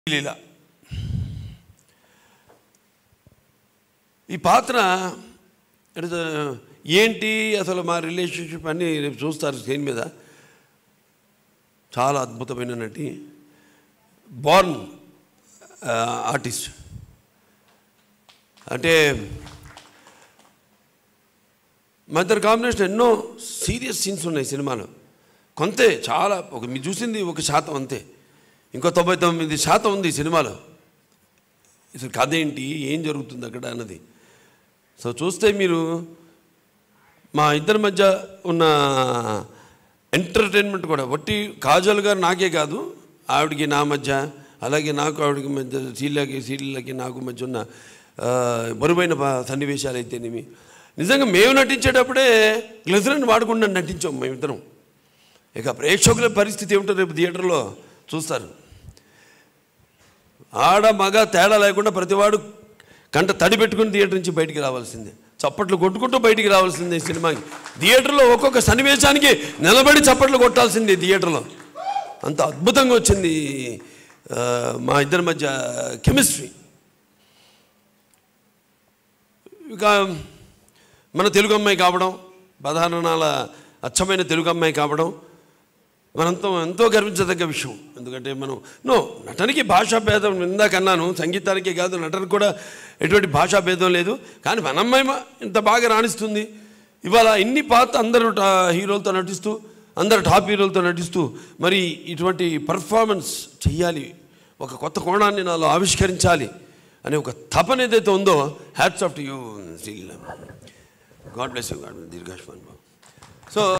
లీల ఈ పాత్ర అంటే ఏంటి అసలు మా రిలేషన్షిప్ అన్నీ రేపు చూస్తారు స్క్రీన్ మీద చాలా అద్భుతమైన నటి బార్న్ ఆర్టిస్ట్ అంటే మా ఇద్దరు కాంబినేషన్ ఎన్నో సీరియస్ సీన్స్ ఉన్నాయి సినిమాలో కొంతే చాలా ఒక మీరు చూసింది ఒక శాతం అంతే ఇంకో తొంభై తొమ్మిది శాతం ఉంది ఈ సినిమాలో అసలు కథ ఏంటి ఏం జరుగుతుంది అక్కడ అన్నది సో చూస్తే మీరు మా ఇద్దరి మధ్య ఉన్న ఎంటర్టైన్మెంట్ కూడా వట్టి కాజల్ గారు నాకే కాదు ఆవిడకి నా మధ్య అలాగే నాకు ఆవిడకి మధ్య సీలకి సీలకి నాకు మధ్య ఉన్న ఆ, బరువైన ప- సన్నివేశాలు అయితేనేమి నిజంగా మేము నటించేటప్పుడే గ్లెజరన్ వాడకుండా నటించాం మేమిద్దరం ఇక ప్రేక్షకుల పరిస్థితి ఏమిటో రేపు థియేటర్లో చూస్తారు ఆడ మగ తేడా లేకుండా ప్రతివాడు కంట తడి పెట్టుకుని థియేటర్ నుంచి బయటికి రావాల్సిందే చప్పట్లు కొట్టుకుంటూ బయటికి రావాల్సిందే ఈ సినిమాకి థియేటర్లో ఒక్కొక్క సన్నివేశానికి నిలబడి చప్పట్లు కొట్టాల్సిందే థియేటర్లో అంత అద్భుతంగా వచ్చింది ఆ, మా ఇద్దరి మధ్య కెమిస్ట్రీ ఇక మన తెలుగు అమ్మాయి కావడం పదహారణాల అచ్చమైన తెలుగు అమ్మాయి కావడం మనంతో ఎంతో గర్వించదగ్గ విషయం ఎందుకంటే మనం నో నటనకి భాషా భేదం ఇందాక అన్నాను సంగీతానికి కాదు నటనకు కూడా ఎటువంటి భాషా భేదం లేదు కానీ మన అమ్మాయి మా- ఇంత బాగా రాణిస్తుంది ఇవాళ ఇన్ని పాత అందరూ టా- హీరోలతో నటిస్తూ అందరు టాప్ హీరోలతో నటిస్తూ మరి ఇటువంటి పర్ఫార్మెన్స్ చెయ్యాలి ఒక కొత్త కోణాన్ని నాలో ఆవిష్కరించాలి అనే ఒక తపన ఏదైతే ఉందో hats off to you god bless you god దీర్ఘాష్మాన్ సో